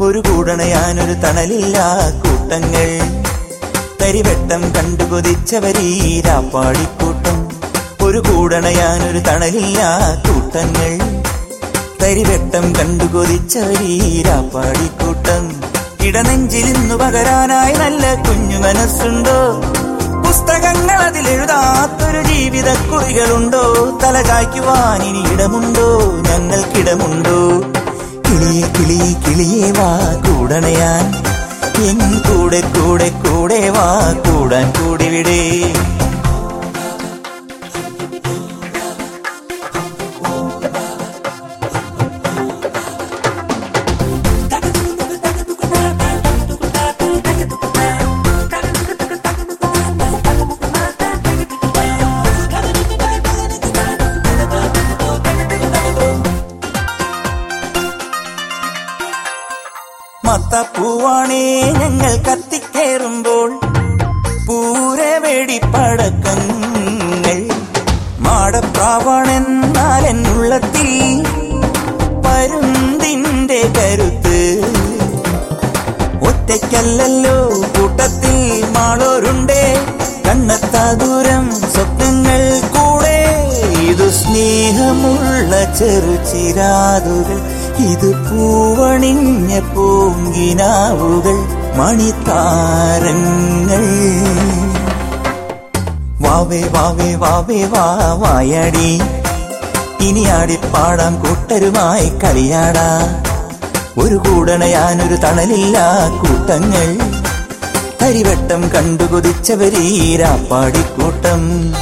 ഒരു കൂടണയാനൊരു തണലില്ല കൂട്ടങ്ങൾ കരിവെട്ടം കണ്ടു കൊതിച്ചവരീരാപ്പാടിക്കൂട്ടം ഒരു കൂടണയാനൊരു തണലില്ല കൂട്ടങ്ങൾ കരിവെട്ടം കണ്ടു കൊതിച്ചവരീരാപ്പാടിക്കൂട്ടം ഇടനെഞ്ചിലിന്നു പകരാനായി നല്ല കുഞ്ഞു മനസ്സുണ്ടോ പുസ്തകങ്ങൾ അതിലെഴുതാത്തൊരു ജീവിതക്കുറികളുണ്ടോ തല ചായ്ക്കുവാൻ ഇനി ഇടമുണ്ടോ ഞങ്ങൾക്കിടമുണ്ടോ കിളിയെ കിളിയെ കിളിയെ വാ കൂടണയാൻ എൻ കൂടെ കൂടെ കൂടെ വാ കൂടാൻ കൂടി വിടേ മത്തപ്പൂവാണേ ഞങ്ങൾ കത്തിക്കേറുമ്പോൾ പൂരെ വെടിപ്പടക്കങ്ങൾ മാടപ്രാവണെന്നാൽ എന്നുള്ളത്തിൽ പരുന്തിന്റെ കരുത്ത് ഒറ്റയ്ക്കല്ലല്ലോ കൂട്ടത്തിൽ മാളോരുണ്ടേ കണ്ണെത്താ ദൂരം സ്വപ്നങ്ങൾ കൂടെ ഇത് സ്നേഹമുള്ള ചെറുചിരാതുകൾ ഇത് പൂവണിഞ്ഞ പൂങ്കിനാവുകൾ മണിത്താരങ്ങൾ വാവേ വാവേ വാവേ വാ വായാടി ഇനി ആടിപ്പാടാം കൂട്ടരുമായി കളിയാടാ ഒരു കൂടണയാനൊരു തണലില്ല കൂട്ടങ്ങൾ കരിവട്ടം കണ്ടു കൊതിച്ചവരീരാപ്പാടിക്കൂട്ടം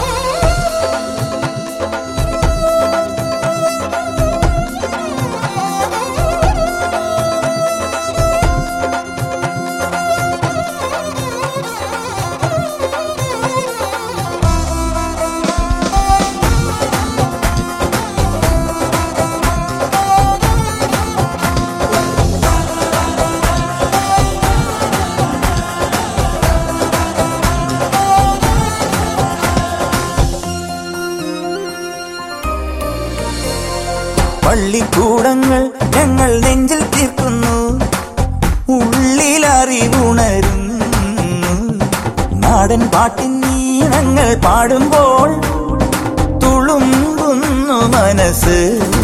പള്ളിക്കൂടങ്ങൾ ഞങ്ങൾ നെഞ്ചിൽ തീർക്കുന്നു ഉള്ളിലറിവുണരുന്നു നാടൻ പാട്ടിൻ നീണങ്ങൾ പാടുമ്പോൾ തുളുമ്പുന്നു മനസ്സ്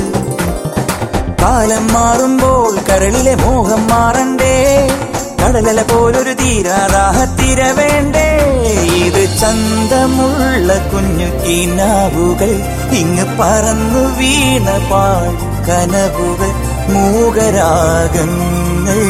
കാലം മാറുമ്പോൾ കരളിലെ മോഹം മാറണ്ടേ കടലല പോലൊരു തീരാറാഹത്തിര വേണ്ടേ ഇത് ചന്തമുള്ള കുഞ്ഞു കിനാവുകൾ ഇങ്ങ് പറന്നു വീണ പാൾ കനവുകൾ മൂകരാഗങ്ങൾ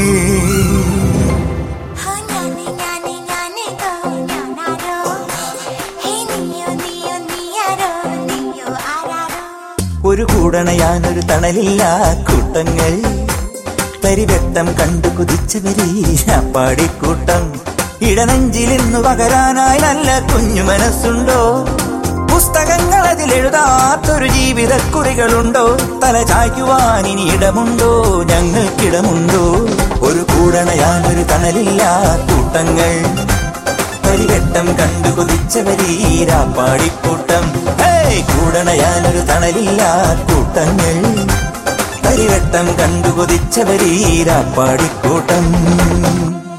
ഹോ ഞാനേ ഞാനേ ഞാനേ ഗോ ഞാനാരോ ഹേ നീയോ നീയോ നീയാരോ നീയോ ആരാരോ ഒരു കൂടണയാനൊരു തണലില്ല കൂട്ടങ്ങൾ പരിവെട്ടം കണ്ടു കുതിച്ചവരീരാപ്പാടിക്കൂട്ടം ഇടനെഞ്ചിലിന്നു പകരാനായി നല്ല കുഞ്ഞു മനസ്സുണ്ടോ പുസ്തകങ്ങൾ അതിലെഴുതാത്തൊരു ജീവിതക്കുറികളുണ്ടോ തല ചായ്ക്കുവാൻ ഇനി ഇടമുണ്ടോ ഞങ്ങൾക്കിടമുണ്ടോ ഒരു കൂടണയാനൊരു തണലില്ല കൂട്ടങ്ങൾ പരിവെട്ടം കണ്ടു കൊതിച്ചവരീരാപ്പാടിക്കൂട്ടം ഹേയ് കൂടണയാനൊരു തണലില്ല കൂട്ടങ്ങൾ പരിവെട്ടം കണ്ടു കൊതിച്ചവരീരാപ്പാടിക്കൂട്ടം